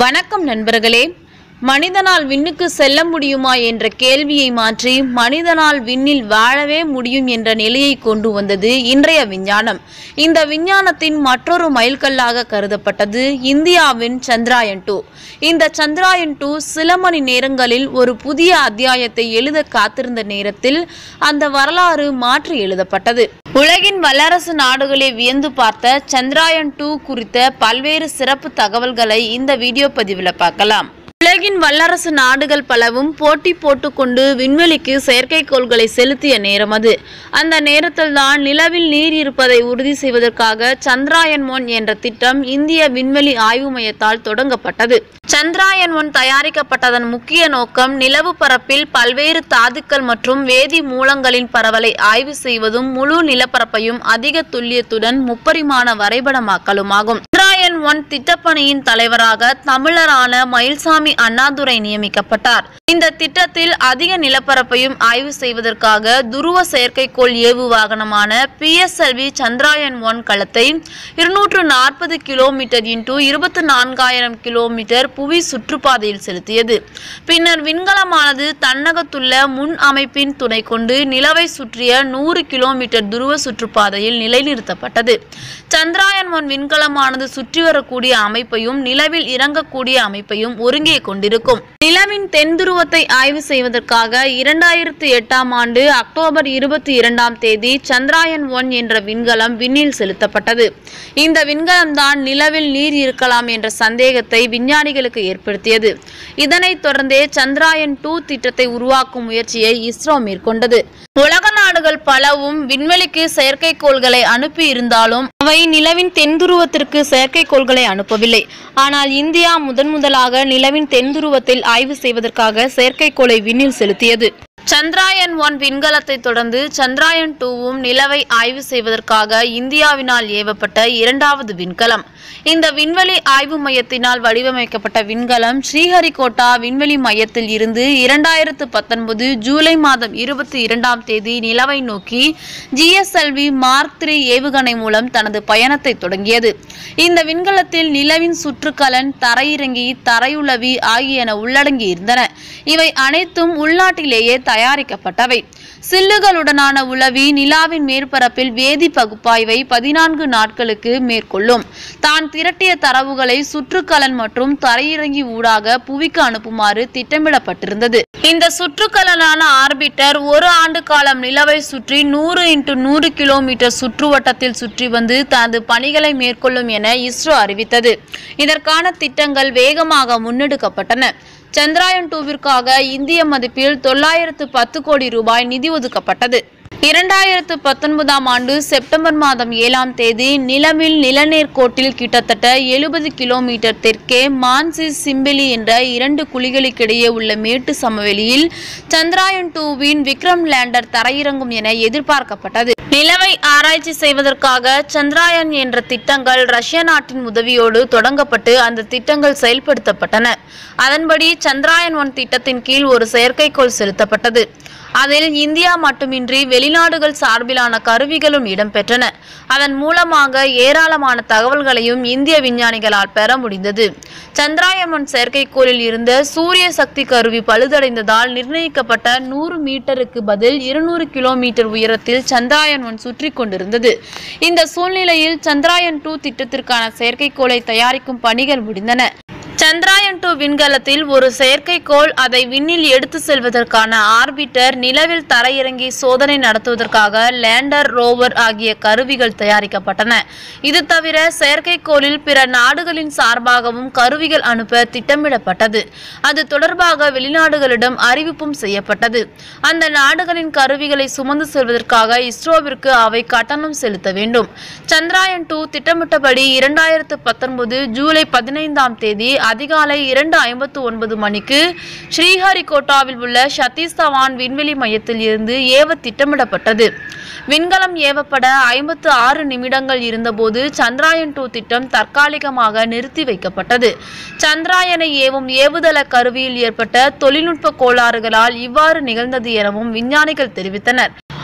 வணக்கம் நண்பர்களே மனிதனால் விண்ணுக்கு செல்ல முடியுமா என்ற கேள்வியை மாற்றி மனிதனால் விண்ணில் வாழவே முடியும் என்ற நிலையை கொண்டு வந்தது இன்றைய விஞ்ஞானம் இந்த விஞ்ஞானத்தின் மற்றொரு மைல்கல்லாக கருதப்பட்டது இந்தியாவின் சந்திராயன் டூ இந்த சந்திராயன் டூ சில மணி நேரங்களில் ஒரு புதிய அத்தியாயத்தை எழுத காத்திருந்த நேரத்தில் அந்த வரலாறு மாற்றி எழுதப்பட்டது உலகின் வல்லரசு நாடுகளை வியந்து பார்த்த சந்திராயன் டூ குறித்த பல்வேறு சிறப்பு தகவல்களை இந்த வீடியோ பதிவில் பார்க்கலாம் உலகின் வல்லரசு நாடுகள் பலவும் போட்டி போட்டுக்கொண்டு விண்வெளிக்கு செயற்கைக்கோள்களை செலுத்திய நேரம் அது அந்த நேரத்தில் தான் நிலவில் நீர் இருப்பதை உறுதி செய்வதற்காக சந்திராயன் ஒன் என்ற திட்டம் இந்திய விண்வெளி ஆய்வு மையத்தால் தொடங்கப்பட்டது சந்திராயன் ஒன் தயாரிக்கப்பட்டதன் முக்கிய நோக்கம் நிலவு பரப்பில் பல்வேறு தாதுக்கள் மற்றும் வேதி மூலங்களின் பரவலை ஆய்வு செய்வதும் முழு நிலப்பரப்பையும் அதிக துல்லியத்துடன் முப்பரிமாண வரைபடமாக்கலுமாகும் சந்திராயன் ஒன் திட்டப்பணியின் தலைவராக தமிழரான மயில்சாமி அண்ணாதுரை நியமிக்கப்பட்டார் இந்த திட்டத்தில் அதிக நிலப்பரப்பையும் ஆய்வு செய்வதற்காக துருவ செயற்கைக்கோள் ஏவு வாகனமான பிஎஸ்எல்வி சந்திராயன் ஒன் களத்தை இருநூற்று நாற்பது கிலோமீட்டர் இன்டூ இருபத்தி நான்காயிரம் கிலோமீட்டர் புவி சுற்றுப்பாதையில் செலுத்தியது பின்னர் விண்கலமானது தன்னகத்துள்ள முன் அமைப்பின் துணை கொண்டு நிலவை சுற்றிய நூறு கிலோமீட்டர் துருவ சுற்றுப்பாதையில் நிலைநிறுத்தப்பட்டது சந்திராயன் ஒன் விண்கலமானது சுற்றி வரக்கூடிய அமைப்பையும் நிலவில் இறங்கக்கூடிய அமைப்பையும் ஒருங்கே கொண்டிருக்கும் நிலவின் தென் துருவத்தை ஆய்வு செய்வதற்காக இரண்டாயிரத்து எட்டாம் ஆண்டு அக்டோபர் இருபத்தி இரண்டாம் தேதி சந்திராயன் ஒன் என்ற விண்கலம் விண்ணில் செலுத்தப்பட்டது இந்த விண்கலம் தான் நிலவில் நீர் இருக்கலாம் என்ற சந்தேகத்தை விஞ்ஞானிகளுக்கு ஏற்படுத்தியது இதனைத் தொடர்ந்தே சந்திராயன் டூ திட்டத்தை உருவாக்கும் முயற்சியை இஸ்ரோ மேற்கொண்டது உலக நாடுகள் பலவும் விண்வெளிக்கு செயற்கைக்கோள்களை அனுப்பி இருந்தாலும் அவை நிலவின் தென் துருவத்திற்கு செயற்கைக்கோள்களை அனுப்பவில்லை ஆனால் இந்தியா முதன் முதலாக நிலவின் தென் துருவத்தில் ஆய்வு செய்வதற்காக செயற்கைக்கோளை விண்ணில் செலுத்தியது சந்திராயன் ஒன் விண்கலத்தை தொடர்ந்து சந்திராயன் டூவும் நிலவை ஆய்வு செய்வதற்காக இந்தியாவினால் ஏவப்பட்ட இரண்டாவது விண்கலம் இந்த விண்வெளி ஆய்வு மையத்தினால் வடிவமைக்கப்பட்ட விண்கலம் ஸ்ரீஹரிகோட்டா விண்வெளி மையத்தில் இருந்து இரண்டாயிரத்து பத்தொன்பது ஜூலை மாதம் இருபத்தி இரண்டாம் தேதி நிலவை நோக்கி ஜிஎஸ்எல்வி மார்க் த்ரீ ஏவுகணை மூலம் தனது பயணத்தை தொடங்கியது இந்த விண்கலத்தில் நிலவின் சுற்றுக்கலன் தரையிறங்கி தரையுளவி ஆகியன உள்ளடங்கி இருந்தன இவை அனைத்தும் உள்நாட்டிலேயே தயாரிக்கப்பட்டவை சில்லுகளுடனான உளவி நிலாவின் மேற்பரப்பில் வேதி பகுப்பாய்வை பதினான்கு நாட்களுக்கு மேற்கொள்ளும் தான் திரட்டிய தரவுகளை சுற்றுக்கலன் மற்றும் தரையிறங்கி ஊடாக புவிக்கு அனுப்புமாறு திட்டமிடப்பட்டிருந்தது இந்த சுற்றுக்கலனான ஆர்பிட்டர் ஒரு ஆண்டு காலம் நிலவை சுற்றி நூறு இன்டு நூறு கிலோமீட்டர் சுற்றுவட்டத்தில் சுற்றி வந்து தனது பணிகளை மேற்கொள்ளும் என இஸ்ரோ அறிவித்தது இதற்கான திட்டங்கள் வேகமாக முன்னெடுக்கப்பட்டன சந்திராயன் டூவிற்காக இந்திய மதிப்பில் தொள்ளாயிரத்து பத்து கோடி ரூபாய் நிதி ஒதுக்கப்பட்டது இரண்டாயிரத்து பத்தொன்பதாம் ஆண்டு செப்டம்பர் மாதம் ஏழாம் தேதி நிலவில் நிலநேர் கோட்டில் கிட்டத்தட்ட எழுபது கிலோமீட்டர் தெற்கே மான்சி சிம்பிலி என்ற இரண்டு குழிகளுக்கிடையே உள்ள மேட்டு சமவெளியில் சந்திராயன் டூவின் விக்ரம் லேண்டர் தரையிறங்கும் என எதிர்பார்க்கப்பட்டது நிலவை ஆராய்ச்சி செய்வதற்காக சந்திராயன் என்ற திட்டங்கள் ரஷ்ய நாட்டின் உதவியோடு தொடங்கப்பட்டு அந்த திட்டங்கள் செயல்படுத்தப்பட்டன அதன்படி சந்திராயன் ஒன் திட்டத்தின் கீழ் ஒரு செயற்கைக்கோள் செலுத்தப்பட்டது அதில் இந்தியா மட்டுமின்றி வெளிநாடுகள் சார்பிலான கருவிகளும் இடம்பெற்றன அதன் மூலமாக ஏராளமான தகவல்களையும் இந்திய விஞ்ஞானிகளால் பெற முடிந்தது சந்திராயன் ஒன் செயற்கைக்கோளில் இருந்த சூரிய சக்தி கருவி பழுதடைந்ததால் நிர்ணயிக்கப்பட்ட நூறு மீட்டருக்கு பதில் இருநூறு கிலோமீட்டர் உயரத்தில் சந்திராயன் ஒன் சுற்றி கொண்டிருந்தது இந்த சூழ்நிலையில் சந்திராயன் டூ திட்டத்திற்கான செயற்கைக்கோளை தயாரிக்கும் பணிகள் முடிந்தன சந்திராயன் டூ விண்கலத்தில் ஒரு செயற்கைக்கோள் அதை விண்ணில் எடுத்து செல்வதற்கான ஆர்பிட்டர் நிலவில் தரையிறங்கி சோதனை நடத்துவதற்காக லேண்டர் ரோவர் ஆகிய கருவிகள் தயாரிக்கப்பட்டன இது தவிர செயற்கைக்கோளில் பிற நாடுகளின் சார்பாகவும் கருவிகள் அனுப்ப திட்டமிடப்பட்டது அது தொடர்பாக வெளிநாடுகளிடம் அறிவிப்பும் செய்யப்பட்டது அந்த நாடுகளின் கருவிகளை சுமந்து செல்வதற்காக இஸ்ரோவிற்கு அவை கட்டணம் செலுத்த வேண்டும் சந்திராயன் டூ திட்டமிட்டபடி இரண்டாயிரத்து பத்தொன்பது ஜூலை பதினைந்தாம் தேதி அதிகாலை இரண்டு ஐம்பத்து ஒன்பது மணிக்கு ஸ்ரீஹரிகோட்டாவில் உள்ள சதீஷ் தவான் விண்வெளி மையத்தில் இருந்து ஏவ திட்டமிடப்பட்டது விண்கலம் ஏவப்பட ஐம்பத்து ஆறு நிமிடங்கள் இருந்தபோது சந்திராயன் டூ திட்டம் தற்காலிகமாக நிறுத்தி வைக்கப்பட்டது சந்திராயனை ஏவும் ஏவுதள கருவியில் ஏற்பட்ட தொழில்நுட்ப கோளாறுகளால் இவ்வாறு நிகழ்ந்தது எனவும் விஞ்ஞானிகள் தெரிவித்தனர்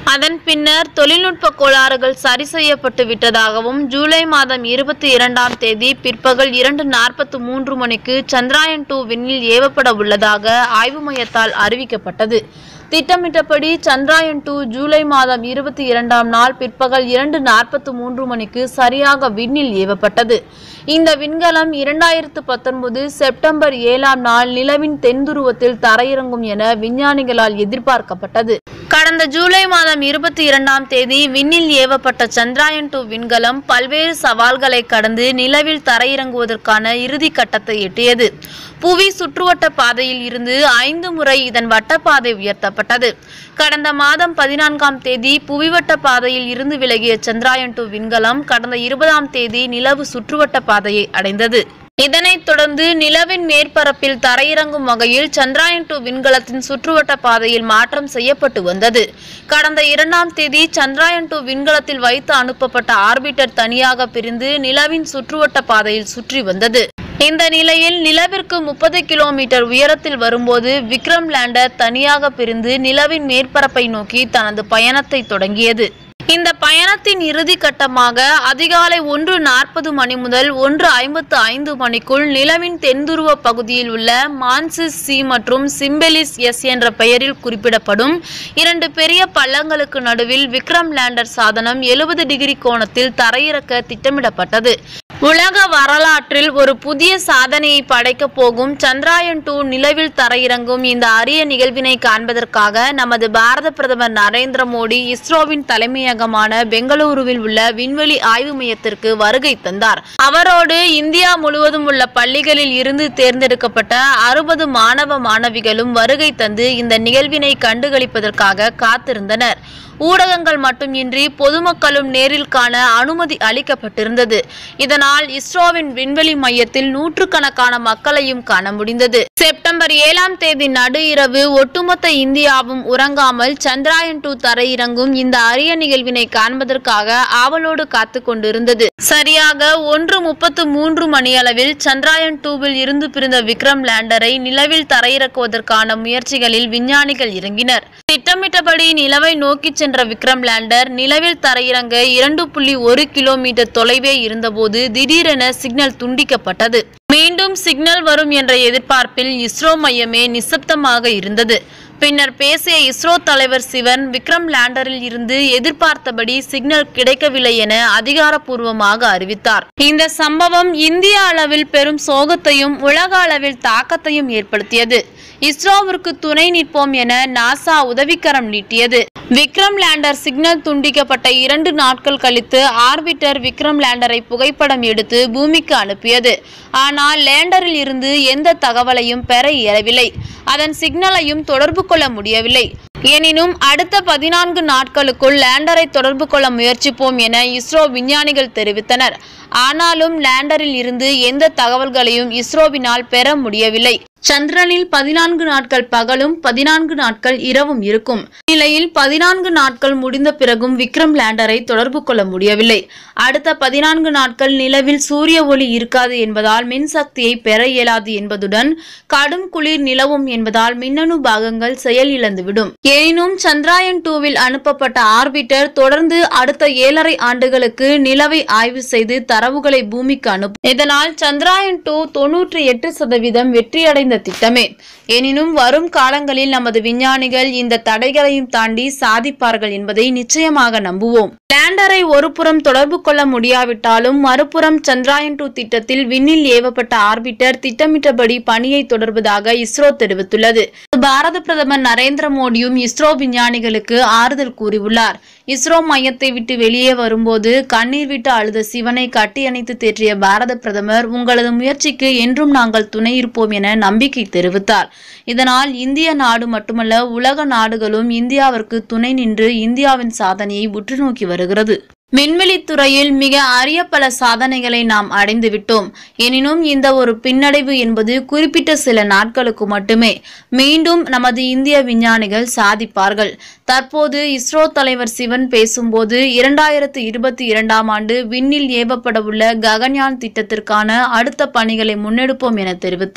அதன் பின்னர் தொழில்நுட்ப கோளாறுகள் சரி செய்யப்பட்டு விட்டதாகவும் ஜூலை மாதம் இருபத்தி இரண்டாம் தேதி பிற்பகல் இரண்டு நாற்பத்து மூன்று மணிக்கு சந்திராயன் டூ விண்ணில் ஏவப்பட உள்ளதாக ஆய்வு மையத்தால் அறிவிக்கப்பட்டது திட்டமிட்டபடி சந்திராயன் டூ ஜூலை மாதம் இருபத்தி இரண்டாம் நாள் பிற்பகல் இரண்டு நாற்பத்து மூன்று மணிக்கு சரியாக விண்ணில் ஏவப்பட்டது இந்த விண்கலம் இரண்டாயிரத்து பத்தொன்பது செப்டம்பர் ஏழாம் நாள் நிலவின் தென்துருவத்தில் தரையிறங்கும் என விஞ்ஞானிகளால் எதிர்பார்க்கப்பட்டது கடந்த ஜூலை மாதம் இருபத்தி இரண்டாம் தேதி விண்ணில் ஏவப்பட்ட சந்திராயன் டூ விண்கலம் பல்வேறு சவால்களை கடந்து நிலவில் தரையிறங்குவதற்கான இறுதி கட்டத்தை எட்டியது புவி சுற்றுவட்ட பாதையில் இருந்து ஐந்து முறை இதன் வட்டப்பாதை உயர்த்தப்பட்டது கடந்த மாதம் பதினான்காம் தேதி புவிவட்ட பாதையில் இருந்து விலகிய சந்திராயன் டூ விண்கலம் கடந்த இருபதாம் தேதி நிலவு சுற்றுவட்ட பாதையை அடைந்தது இதனைத் தொடர்ந்து நிலவின் மேற்பரப்பில் தரையிறங்கும் வகையில் சந்திராயன் டூ விண்கலத்தின் சுற்றுவட்ட பாதையில் மாற்றம் செய்யப்பட்டு வந்தது கடந்த இரண்டாம் தேதி சந்திராயன் டூ விண்கலத்தில் வைத்து அனுப்பப்பட்ட ஆர்பிட்டர் தனியாக பிரிந்து நிலவின் சுற்றுவட்ட பாதையில் சுற்றி வந்தது இந்த நிலையில் நிலவிற்கு முப்பது கிலோமீட்டர் உயரத்தில் வரும்போது விக்ரம் லேண்டர் தனியாக பிரிந்து நிலவின் மேற்பரப்பை நோக்கி தனது பயணத்தை தொடங்கியது இந்த பயணத்தின் இறுதி கட்டமாக அதிகாலை ஒன்று நாற்பது மணி முதல் ஒன்று ஐம்பத்து ஐந்து மணிக்குள் நிலவின் தென்துருவ பகுதியில் உள்ள மான்சிஸ் சி மற்றும் சிம்பெலிஸ் எஸ் என்ற பெயரில் குறிப்பிடப்படும் இரண்டு பெரிய பள்ளங்களுக்கு நடுவில் விக்ரம் லேண்டர் சாதனம் எழுபது டிகிரி கோணத்தில் தரையிறக்க திட்டமிடப்பட்டது உலக வரலாற்றில் ஒரு புதிய சாதனையை படைக்கப் போகும் சந்திராயன் டூ நிலவில் தரையிறங்கும் இந்த அரிய நிகழ்வினை காண்பதற்காக நமது பாரத பிரதமர் நரேந்திர மோடி இஸ்ரோவின் தலைமையகமான பெங்களூருவில் உள்ள விண்வெளி ஆய்வு மையத்திற்கு வருகை தந்தார் அவரோடு இந்தியா முழுவதும் உள்ள பள்ளிகளில் இருந்து தேர்ந்தெடுக்கப்பட்ட அறுபது மாணவ மாணவிகளும் வருகை தந்து இந்த நிகழ்வினை கண்டுகளிப்பதற்காக காத்திருந்தனர் ஊடகங்கள் மட்டுமின்றி பொதுமக்களும் நேரில் காண அனுமதி அளிக்கப்பட்டிருந்தது இதனால் இஸ்ரோவின் விண்வெளி மையத்தில் நூற்றுக்கணக்கான மக்களையும் காண முடிந்தது செப்டம்பர் ஏழாம் தேதி நடு இரவு ஒட்டுமொத்த இந்தியாவும் உறங்காமல் சந்திராயன் டூ தரையிறங்கும் இந்த அரிய நிகழ்வினை காண்பதற்காக ஆவலோடு காத்து கொண்டிருந்தது சரியாக ஒன்று முப்பத்து மூன்று மணியளவில் சந்திராயன் டூவில் இருந்து பிரிந்த விக்ரம் லேண்டரை நிலவில் தரையிறக்குவதற்கான முயற்சிகளில் விஞ்ஞானிகள் இறங்கினர் திட்டமிட்டபடி நிலவை நோக்கி சென்ற விக்ரம் லேண்டர் நிலவில் தரையிறங்க இரண்டு புள்ளி ஒரு கிலோமீட்டர் தொலைவே இருந்தபோது திடீரென சிக்னல் துண்டிக்கப்பட்டது மீண்டும் சிக்னல் வரும் என்ற எதிர்பார்ப்பில் இஸ்ரோ மையமே நிசப்தமாக இருந்தது பின்னர் பேசிய இஸ்ரோ தலைவர் சிவன் விக்ரம் லேண்டரில் இருந்து எதிர்பார்த்தபடி சிக்னல் கிடைக்கவில்லை என அதிகாரப்பூர்வமாக அறிவித்தார் இந்த சம்பவம் இந்திய அளவில் பெரும் சோகத்தையும் உலக அளவில் தாக்கத்தையும் ஏற்படுத்தியது இஸ்ரோவிற்கு துணை நிற்போம் என நாசா உதவிக்கரம் நீட்டியது விக்ரம் லேண்டர் சிக்னல் துண்டிக்கப்பட்ட இரண்டு நாட்கள் கழித்து ஆர்பிட்டர் விக்ரம் லேண்டரை புகைப்படம் எடுத்து பூமிக்கு அனுப்பியது ஆனால் லேண்டரில் இருந்து எந்த தகவலையும் பெற இயலவில்லை அதன் சிக்னலையும் தொடர்பு கொள்ள முடியவில்லை எனினும் அடுத்த பதினான்கு நாட்களுக்குள் லேண்டரை தொடர்பு கொள்ள முயற்சிப்போம் என இஸ்ரோ விஞ்ஞானிகள் தெரிவித்தனர் ஆனாலும் லேண்டரில் இருந்து எந்த தகவல்களையும் இஸ்ரோவினால் பெற முடியவில்லை சந்திரனில் பதினான்கு நாட்கள் பகலும் பதினான்கு நாட்கள் இரவும் இருக்கும் நிலையில் பதினான்கு நாட்கள் முடிந்த பிறகும் விக்ரம் லேண்டரை தொடர்பு கொள்ள முடியவில்லை அடுத்த பதினான்கு நாட்கள் நிலவில் சூரிய ஒளி இருக்காது என்பதால் மின்சக்தியை பெற இயலாது என்பதுடன் கடும் குளிர் நிலவும் என்பதால் மின்னணு பாகங்கள் செயல் இழந்துவிடும் எனினும் சந்திராயன் டூவில் அனுப்பப்பட்ட ஆர்பிட்டர் தொடர்ந்து அடுத்த ஏழரை ஆண்டுகளுக்கு நிலவை ஆய்வு செய்து தரவுகளை பூமிக்கு அனுப்பும் இதனால் சந்திராயன் டூ தொன்னூற்றி எட்டு சதவீதம் வெற்றியடைந்த திட்டமே எனினும் வரும் காலங்களில் நமது விஞ்ஞானிகள் இந்த தடைகளையும் தாண்டி சாதிப்பார்கள் என்பதை நிச்சயமாக நம்புவோம் லேண்டரை ஒருபுறம் தொடர்பு கொள்ள முடியாவிட்டாலும் மறுபுறம் சந்திராயன் டூ திட்டத்தில் விண்ணில் ஏவப்பட்ட ஆர்பிட்டர் திட்டமிட்டபடி பணியை தொடர்வதாக இஸ்ரோ தெரிவித்துள்ளது பாரத பிரதமர் நரேந்திர மோடியும் இஸ்ரோ விஞ்ஞானிகளுக்கு ஆறுதல் கூறியுள்ளார் இஸ்ரோ மையத்தை விட்டு வெளியே வரும்போது கண்ணீர் விட்டு அழுத சிவனை கட்டியணைத்து தேற்றிய பாரத பிரதமர் உங்களது முயற்சிக்கு என்றும் நாங்கள் துணை இருப்போம் என நம்பிக்கை தெரிவித்தார் இதனால் இந்திய நாடு மட்டுமல்ல உலக நாடுகளும் இந்தியாவிற்கு துணை நின்று இந்தியாவின் சாதனையை உற்று நோக்கி வருகிறது விண்வெளித் துறையில் மிக அரிய பல சாதனைகளை நாம் அடைந்து விட்டோம் எனினும் இந்த ஒரு பின்னடைவு என்பது குறிப்பிட்ட சில நாட்களுக்கு மட்டுமே மீண்டும் நமது இந்திய விஞ்ஞானிகள் சாதிப்பார்கள் தற்போது இஸ்ரோ தலைவர் சிவன் பேசும்போது இரண்டாயிரத்து இருபத்தி இரண்டாம் ஆண்டு விண்ணில் ஏவப்படவுள்ள ககன்யான் திட்டத்திற்கான அடுத்த பணிகளை முன்னெடுப்போம் என தெரிவித்தார்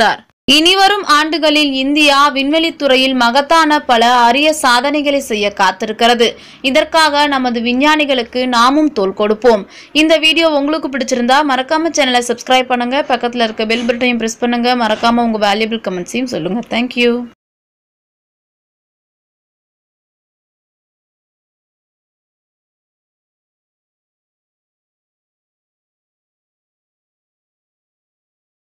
இனிவரும் ஆண்டுகளில் இந்தியா விண்வெளித் துறையில் மகத்தான பல அரிய சாதனைகளை செய்ய காத்திருக்கிறது இதற்காக நமது விஞ்ஞானிகளுக்கு நாமும் தோள் கொடுப்போம் இந்த வீடியோ உங்களுக்கு பிடிச்சிருந்தா மறக்காம சேனலை சப்ஸ்கிரைப் பண்ணுங்க பக்கத்துல இருக்க பெல் பட்டனையும் பிரஸ் பண்ணுங்க மறக்காம உங்க வேல்யூபிள் கமெண்ட்ஸையும் சொல்லுங்க தேங்க்யூ